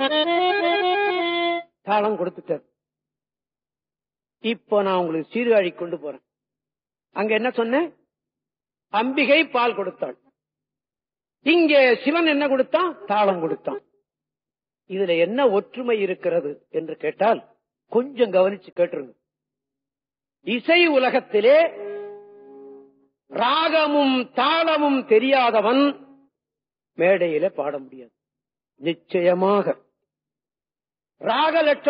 தாளம் கொடுத்துட்டார் இப்போ நான் உங்களுக்கு சீர்காழி கொண்டு போறேன் அங்க என்ன சொன்னேன் அம்பிகை பால் கொடுத்தாள் இங்கே சிவன் என்ன கொடுத்தான் தாளம் கொடுத்தான் இதுல என்ன ஒற்றுமை இருக்கிறது என்று கேட்டால் கொஞ்சம் கவனிச்சு கேட்டுருங்க இசை உலகத்திலே ராகமும் தாளமும் தெரியாதவன் மேடையில பாட முடியாது நிச்சயமாக ராக